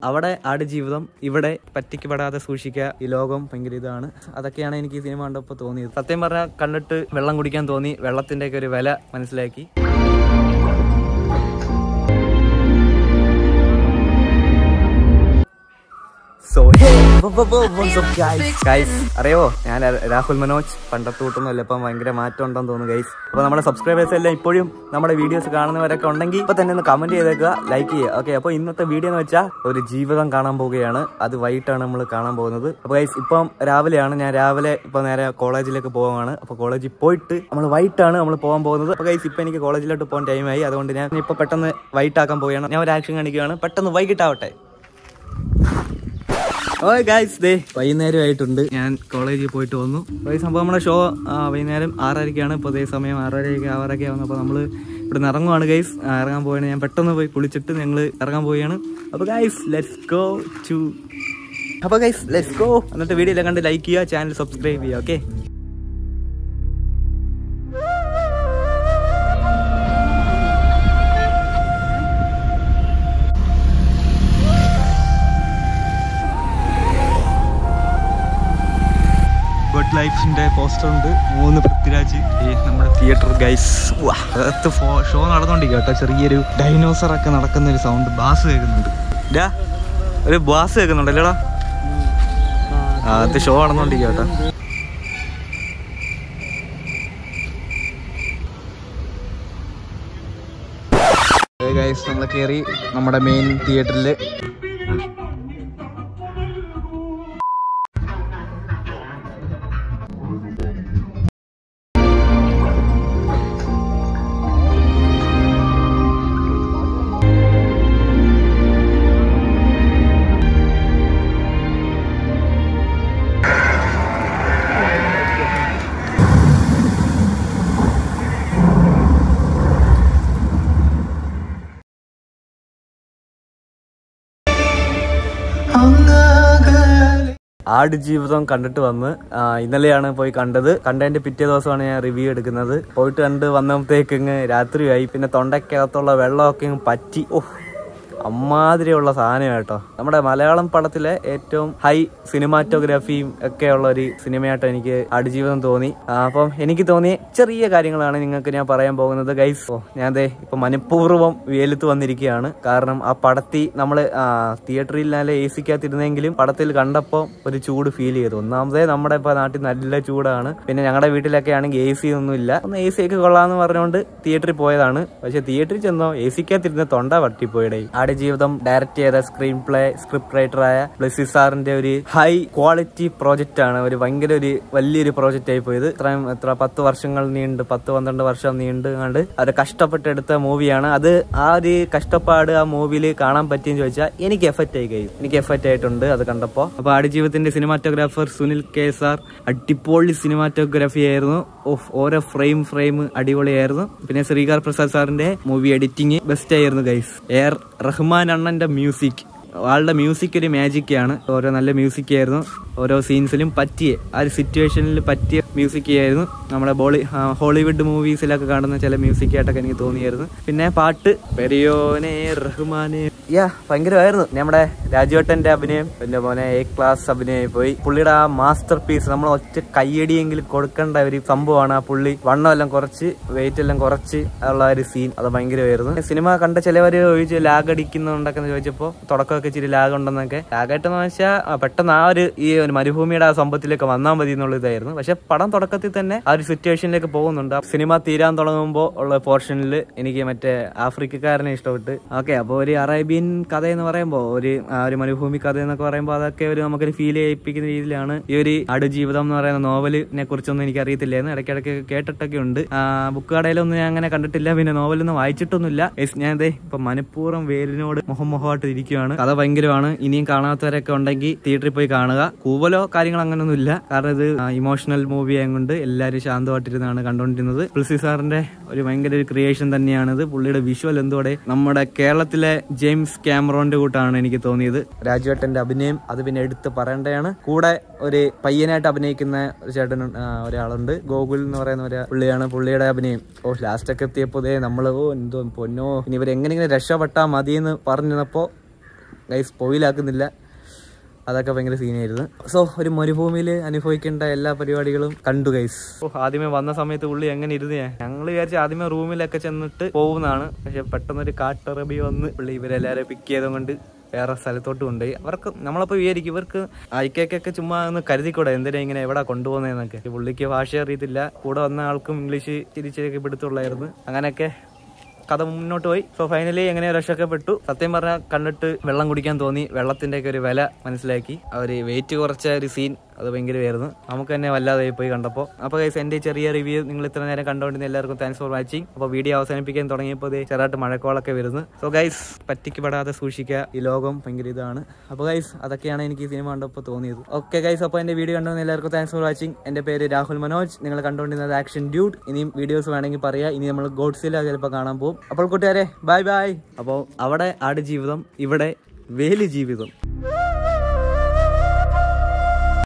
അവിടെ ആടുജീവിതം ഇവിടെ പറ്റിക്കപ്പെടാതെ സൂക്ഷിക്കുക ഈ ലോകം ഭയങ്കര ഇതാണ് അതൊക്കെയാണ് എനിക്ക് ഈ സിനിമ കണ്ടപ്പോൾ തോന്നിയത് സത്യം പറഞ്ഞാൽ കണ്ടിട്ട് വെള്ളം കുടിക്കാൻ തോന്നി വെള്ളത്തിൻ്റെയൊക്കെ ഒരു വില മനസ്സിലാക്കി സോ ഗൈസ് അറിയാവോ ഞാൻ ര- രാഹുൽ മനോജ് പണ്ടത്തെ കൂട്ടൊന്നുമല്ല ഇപ്പം ഭയങ്കര മാറ്റം ഉണ്ടെന്ന് തോന്നുന്നു ഗൈസ് അപ്പൊ നമ്മുടെ സബ്സ്ക്രൈബേഴ്സ് എല്ലാം ഇപ്പോഴും നമ്മുടെ വീഡിയോസ് കാണുന്നവരൊക്കെ ഉണ്ടെങ്കിൽ ഇപ്പൊ തന്നെ ഒന്ന് കമന്റ് ചെയ്തേക്കുക ലൈക്ക് ചെയ്യുക ഓക്കെ അപ്പോൾ ഇന്നത്തെ വീഡിയോ എന്ന് വെച്ചാൽ ഒരു ജീവിതം കാണാൻ പോവുകയാണ് അത് വൈകിട്ടാണ് നമ്മൾ കാണാൻ പോകുന്നത് അപ്പോൾ ഗൈസ് ഇപ്പം രാവിലെയാണ് ഞാൻ രാവിലെ ഇപ്പൊ നേരെ കോളേജിലേക്ക് പോവാണ് അപ്പോൾ കോളേജിൽ പോയിട്ട് നമ്മൾ വൈകിട്ടാണ് നമ്മൾ പോകാൻ പോകുന്നത് അപ്പോൾ ഗൈസ് ഇപ്പൊ എനിക്ക് കോളേജിലോട്ട് പോകാൻ ടൈമായി അതുകൊണ്ട് ഞാൻ ഇപ്പൊ പെട്ടെന്ന് വൈകിട്ടാക്കാൻ പോവുകയാണ് ഞാൻ ഒരു ആക്ഷൻ കാണിക്കുകയാണ് പെട്ടെന്ന് വൈകിട്ടാവട്ടെ ഓയ് ഗൈസ് ദേ വൈകുന്നേരം ആയിട്ടുണ്ട് ഞാൻ കോളേജിൽ പോയിട്ട് വന്നു അപ്പോൾ ഈ സംഭവം നമ്മുടെ ഷോ വൈകുന്നേരം ആറരയ്ക്കാണ് ഇപ്പോൾ അതേ സമയം ആറരയ്ക്ക് ആറരയ്ക്ക് ആവുന്നത് അപ്പോൾ നമ്മൾ ഇവിടെ നിന്ന് ഇറങ്ങുവാണ് ഗൈസ് ഇറങ്ങാൻ പോവുകയാണ് ഞാൻ പെട്ടെന്ന് പോയി കുളിച്ചിട്ട് ഞങ്ങൾ ഇറങ്ങാൻ പോവുകയാണ് അപ്പോൾ ഗൈസ് ലെറ്റ്സ് ഗോ ടു അപ്പോൾ ഗൈസ് ലെറ്റ്സ് ഗോ എന്നിട്ട് വീഡിയോ എല്ലാം കണ്ട് ലൈക്ക് ചെയ്യുക ചാനൽ സബ്സ്ക്രൈബ് ചെയ്യുക ഓക്കെ ഗുഡ് ലൈഫിന്റെ പോസ്റ്റർ ഉണ്ട് മൂന്ന് പൃഥ്വിരാജ് ഈ നമ്മുടെ തിയേറ്റർ ഗൈസ് അകത്ത് ഷോ നടന്നുകൊണ്ടിരിക്കുക കേട്ടോ ചെറിയൊരു ഡൈനോസർ ഒക്കെ നടക്കുന്ന ഒരു സൗണ്ട് ബാസ് കേൾക്കുന്നുണ്ട് ഡാ ഒരു ബാസ് കേൾക്കുന്നുണ്ടല്ലേടാ അകത്ത് ഷോ നടന്നുകൊണ്ടിരിക്കുക കേട്ടോ ഗൈസ് നമ്മൾ കയറി നമ്മുടെ മെയിൻ തിയേറ്ററിൽ ആടുജീവിതം കണ്ടിട്ട് വന്ന് ആ, ഇന്നലെയാണ് പോയി കണ്ടത് കണ്ടതിന്റെ പിറ്റേ ദിവസമാണ് ഞാൻ റിവ്യൂ എടുക്കുന്നത് പോയിട്ട് കണ്ട് വന്നപ്പോഴത്തേക്ക് ഇങ്ങ് രാത്രിയായി പിന്നെ തൊണ്ടയ്ക്കകത്തുള്ള വെള്ളമൊക്കെ ഇങ്ങ് പറ്റി ഓ അമ്മാതിരിയുള്ള സാധനം കേട്ടോ നമ്മുടെ മലയാളം പടത്തിലെ ഏറ്റവും ഹൈ സിനിമാറ്റോഗ്രാഫിയും ഒക്കെ ഉള്ള ഒരു സിനിമയായിട്ട് എനിക്ക് ആടുജീവിതം തോന്നി ആ, അപ്പം എനിക്ക് തോന്നിയ ചെറിയ കാര്യങ്ങളാണ് നിങ്ങൾക്ക് ഞാൻ പറയാൻ പോകുന്നത് ഗൈസ് ഓ ഞാൻ ദേ ഇപ്പൊ മനഃപൂർവ്വം വേലത്ത് വന്നിരിക്കുകയാണ് കാരണം ആ പടത്തി നമ്മൾ തിയേറ്ററിൽ നല്ല എ സിക്കകത്തിരുന്നെങ്കിലും പടത്തിൽ കണ്ടപ്പോൾ ഒരു ചൂട് ഫീൽ ചെയ്തു ഒന്നാമതേ നമ്മുടെ ഇപ്പൊ നാട്ടിൽ നല്ല ചൂടാണ് പിന്നെ ഞങ്ങളുടെ വീട്ടിലൊക്കെ ആണെങ്കിൽ എ സി ഒന്നും ഇല്ല ഒന്ന് എ സി ഒക്കെ കൊള്ളാന്ന് പറഞ്ഞുകൊണ്ട് തിയേറ്ററിൽ പോയതാണ് പക്ഷെ തിയേറ്ററിൽ ചെന്നോ എ സിക്കകത്തിരുന്ന് തൊണ്ട വട്ടിപ്പോയിടേ ആടുജീവിതം ഡയറക്റ്റ് ചെയ്ത സ്ക്രീൻ പ്ലേ സ്ക്രിപ്റ്റ് റൈറ്ററായ ബ്ലസ്സി സാറിന്റെ ഒരു ഹൈ ക്വാളിറ്റി പ്രോജക്റ്റ് ആണ് ഒരു ഭയങ്കര ഒരു വലിയൊരു പ്രോജക്റ്റ് ആയി പോയത് ഇത്രയും എത്ര പത്ത് വർഷങ്ങൾ നീണ്ട് പത്ത് പന്ത്രണ്ട് വർഷം നീണ്ട് കണ്ട് അവർ കഷ്ടപ്പെട്ടെടുത്ത മൂവിയാണ് അത് ആ ഒരു കഷ്ടപ്പാട് ആ മൂവിയിൽ കാണാൻ പറ്റിയെന്ന് ചോദിച്ചാൽ എനിക്ക് എഫക്റ്റ് ആയി കഴിയും എനിക്ക് എഫക്റ്റ് ആയിട്ടുണ്ട് അത് കണ്ടപ്പോൾ അപ്പൊ ആടുജീവിതത്തിന്റെ സിനിമാറ്റോഗ്രാഫർ സുനിൽ കെ സാർ അടിപൊളി സിനിമാറ്റോഗ്രാഫി ആയിരുന്നു ഓഫ് ഓരോ ഫ്രെയിം ഫ്രെയിം അടിപൊളിയായിരുന്നു പിന്നെ ശ്രീകാർ പ്രസാദ് സാറിന്റെ മൂവി എഡിറ്റിംഗ് ബെസ്റ്റ് ആയിരുന്നു ഗൈസ് എയർ റഹ്മാൻ അണ്ണന്റെ മ്യൂസിക് ആളുടെ മ്യൂസിക് ഒരു മാജിക്കാണ് ഓരോ നല്ല മ്യൂസിക് ആയിരുന്നു ഓരോ സീൻസിലും പറ്റിയ ആ ഒരു സിറ്റുവേഷനിൽ പറ്റിയ മ്യൂസിക് ആയിരുന്നു നമ്മുടെ ബോളി ആ, ഹോളിവുഡ് മൂവീസിലൊക്കെ കാണുന്ന ചില മ്യൂസിക് ആയിട്ടൊക്കെ എനിക്ക് തോന്നിയായിരുന്നു പിന്നെ പാട്ട് പെരിയോനെ റഹ്മാനെ യാ ഭയങ്കരമായിരുന്നു നമ്മുടെ രാജുവേട്ടന്റെ അഭിനയം പിന്നെ മോനെ എ ക്ലാസ് അഭിനയം പോയി പുള്ളിയുടെ ആ മാസ്റ്റർ പീസ് നമ്മൾ ഒറ്റ കയ്യടിയെങ്കിലും കൊടുക്കേണ്ട ഒരു സംഭവമാണ് ആ പുള്ളി വണ്ണം എല്ലാം കുറച്ച് വെയിറ്റ് എല്ലാം കുറച്ച് ഉള്ള ഒരു സീൻ അത് ഭയങ്കരമായിരുന്നു സിനിമ കണ്ട ചിലവര് ചോദിച്ചു ലാഗ് അടിക്കുന്നുണ്ടൊക്കെ ചോദിച്ചപ്പോൾ തുടക്കമൊക്കെ ഇച്ചിരി ലാഗ് ഉണ്ടെന്നൊക്കെ ലാഗായിട്ടെന്ന് വെച്ചാൽ പെട്ടെന്ന് ആ ഒരു ഈ ഒരു മരുഭൂമിയുടെ ആ സംഭവത്തിലേക്ക് വന്നാൽ മതി എന്നുള്ള ഇതായിരുന്നു പക്ഷെ പടം തുടക്കത്തിൽ തന്നെ ആ ഒരു സിറ്റുവേഷനിലേക്ക് പോകുന്നുണ്ട് ആ സിനിമ തീരാൻ തുടങ്ങുമ്പോൾ ഉള്ള പോർഷനിൽ എനിക്ക് മറ്റേ ആഫ്രിക്കക്കാരനെ ഇഷ്ടപ്പെട്ട് ഓക്കെ അപ്പോൾ ഒരു അറേബ്യൻ കഥ എന്ന് പറയുമ്പോൾ ഒരു ആ ഒരു മരുഭൂമി കഥ എന്നൊക്കെ പറയുമ്പോൾ അതൊക്കെ ഒരു നമുക്കൊരു ഫീൽ ചെയ്യിപ്പിക്കുന്ന രീതിയിലാണ് ഈ ഒരു അടുജീവിതം എന്ന് പറയുന്ന നോവലിനെ കുറിച്ചൊന്നും എനിക്ക് അറിയത്തില്ലായിരുന്നു ഇടയ്ക്കിടയ്ക്ക് കേട്ടിട്ടൊക്കെ ഉണ്ട് ബുക്ക് കടയിലൊന്നും ഞാൻ അങ്ങനെ കണ്ടിട്ടില്ല പിന്നെ നോവലൊന്നും വായിച്ചിട്ടൊന്നുമില്ല Yes, ഞാൻ ദേ ഇപ്പൊ മനഃപൂർവ്വം വേലിനോട് മുഖമുഖമായിട്ട് ഇരിക്കുകയാണ് കഥ ഭയങ്കരമാണ് ഇനിയും കാണാത്തവരൊക്കെ ഉണ്ടെങ്കിൽ തിയേറ്ററിൽ പോയി കാണുക കൂവലോ കാര്യങ്ങൾ അങ്ങനെയൊന്നും ഇല്ല കാരണം ഇത് ഇമോഷണൽ മൂവി ആയതുകൊണ്ട് എല്ലാവരും ശാന്തമായിട്ടിരുന്നാണ് കണ്ടുകൊണ്ടിരുന്നത് തുളസി സാറിന്റെ ഒരു ഭയങ്കര ഒരു ക്രിയേഷൻ തന്നെയാണിത് പുള്ളിയുടെ വിഷ്വൽ എന്തോടെ നമ്മുടെ കേരളത്തിലെ ജെയിംസ് ക്യാമറോന്റെ കൂട്ടാണ് എനിക്ക് തോന്നിയത് രാജുവേട്ടന്റെ അഭിനയം അത് പിന്നെ എടുത്ത് പറയേണ്ടതാണ് കൂടെ ഒരു പയ്യനായിട്ട് അഭിനയിക്കുന്ന ഒരു ചേട്ടൻ ആ, ഒരാളുണ്ട് ഗോകുൽ എന്ന് പറയുന്ന ഒരു പുള്ളിയാണ് പുള്ളിയുടെ അഭിനയം ഓ ലാസ്റ്റ് ഒക്കെ എത്തിയപ്പോ ദേ നമ്മള് ഓ എന്തോ പൊന്നോ ഇനി ഇവർ എങ്ങനെയെങ്കിലും രക്ഷപ്പെട്ടാ മതി എന്ന് പറഞ്ഞപ്പോ ഗൈസ് സ്പോയിലാക്കുന്നില്ല അതൊക്കെ ഭയങ്കര സീനായിരുന്നു സോ ഒരു മരുഭൂമിയിൽ അനുഭവിക്കേണ്ട എല്ലാ പരിപാടികളും കണ്ടു ഗൈസ് ഓ ആദ്യമേ വന്ന സമയത്ത് ഉള്ളി എങ്ങനെ ഇരുന്ന് ഞാൻ ഞങ്ങൾ വിചാരിച്ചു ആദ്യമേ റൂമിലൊക്കെ ചെന്നിട്ട് പോകുന്നതാണ് പക്ഷെ പെട്ടെന്നൊരു കാട്ടറബി വന്ന് പുള്ളി ഇവരെല്ലാവരും പിക്ക് ചെയ്തുകൊണ്ട് വേറെ സ്ഥലത്തോട്ട് കൊണ്ടുപോയി അവർക്ക് നമ്മളപ്പോൾ വിചാരിക്കും ഇവർക്ക് ഐക്കൊക്കെ ചുമ്മാ ഒന്ന് കരുതിക്കൂടെ എന്തിനാ ഇങ്ങനെ എവിടെ കൊണ്ടുപോകുന്നതെന്നൊക്കെ ഈ പുള്ളിക്ക് ഭാഷ അറിയത്തില്ല കൂടെ വന്ന ആൾക്കും ഇംഗ്ലീഷ് തിരിച്ചൊക്കെ പിടുത്തുള്ളായിരുന്നു അങ്ങനെയൊക്കെ കഥ മുന്നോട്ട് പോയി സോ ഫൈനലി എങ്ങനെ രക്ഷപ്പെട്ടു സത്യം പറഞ്ഞാൽ കണ്ടിട്ട് വെള്ളം കുടിക്കാൻ തോന്നി വെള്ളത്തിന്റെ ഒക്കെ ഒരു വില മനസ്സിലാക്കി അവര് വെയിറ്റ് കുറച്ച ഒരു സീൻ അത് ഭയങ്കരമായിരുന്നു നമുക്ക് തന്നെ വല്ലാതെ പോയി കണ്ടപ്പോൾ അപ്പോൾ ഗൈസ് എൻ്റെ ചെറിയ റിവ്യൂ നിങ്ങൾ ഇത്ര നേരം കണ്ടുകൊണ്ടിരുന്ന എല്ലാവർക്കും താങ്ക്സ് ഫോർ വാച്ചിങ് അപ്പോൾ വീഡിയോ അവസാനിപ്പിക്കാൻ തുടങ്ങിയപ്പോൾ ദേ ചെറുതായിട്ട് മഴക്കോളൊക്കെ വരുന്നു സോ ഗൈസ് പറ്റിക്കപ്പെടാതെ സൂക്ഷിക്കുക ഈ ലോകം ഭയങ്കര ഇതാണ് അപ്പോൾ ഗൈസ് അതൊക്കെയാണ് എനിക്ക് ഈ സിനിമ കണ്ടപ്പോൾ തോന്നിയത് ഓക്കെ ഗൈസ് അപ്പോൾ എൻ്റെ വീഡിയോ കണ്ടുവന്ന എല്ലാവർക്കും താങ്ക്സ് ഫോർ വാച്ചിങ് എൻ്റെ പേര് രാഹുൽ മനോജ് നിങ്ങൾ കണ്ടുകൊണ്ടിരുന്നത് ആക്ഷൻ ഡ്യൂഡ് ഇനിയും വീഡിയോസ് വേണമെങ്കിൽ പറയാം ഇനി നമ്മൾ ഗോഡ്സില ചിലപ്പോൾ കാണാൻ പോകും അപ്പോൾ കൂട്ടുകാരെ ബൈ ബൈ അപ്പോൾ അവിടെ ആട് ജീവിതം ഇവിടെ വേലി ജീവിതം